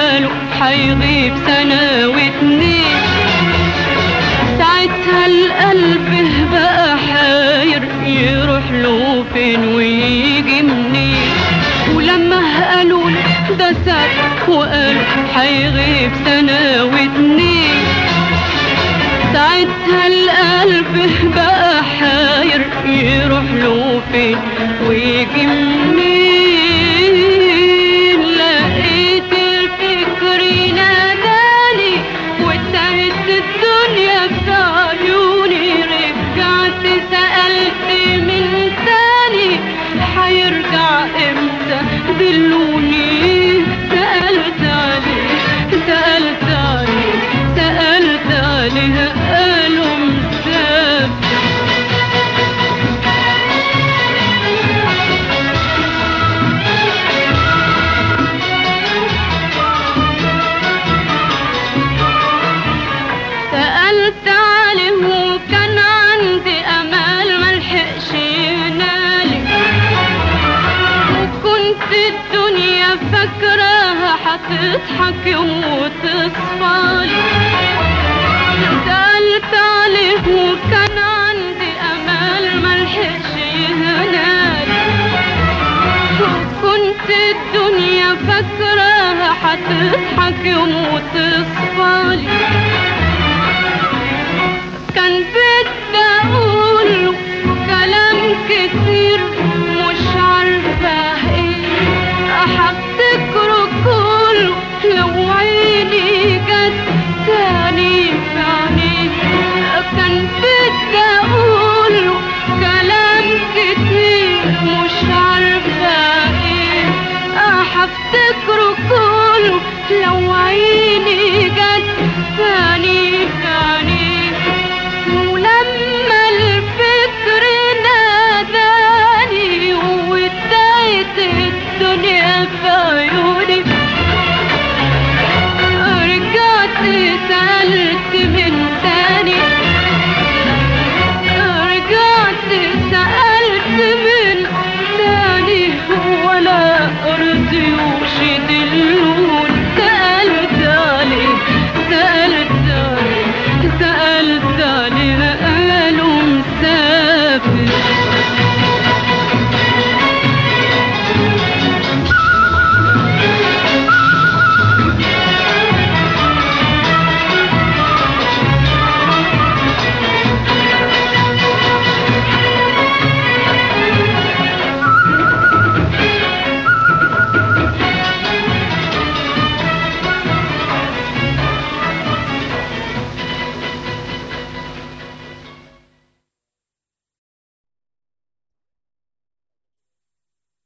قالوا حيغيب سنة واتنين ساعتها القلب بقى حاير يروح له فين ويجي منين ولما قالوا له ده ساب وقالوا حيغيب سنة واتنين ساعتها القلب بقى حاير يروح له فين ويجي منين لقيت الفكر ناداني وانتهت الدنيا في عيوني رجعت سألت من تاني حيرجع امتى دلوني سألت عليه سألت عليه سألت عليه قالوا مسافر سألت عليه وكان عندي أمل ملحقش ينالي وكنت الدنيا فاكراها هتضحك يوم وتصفالي سألت عليه وكان عندي أمل ملحقش ينالي وكنت الدنيا فاكراها هتضحك يوم وتصفالي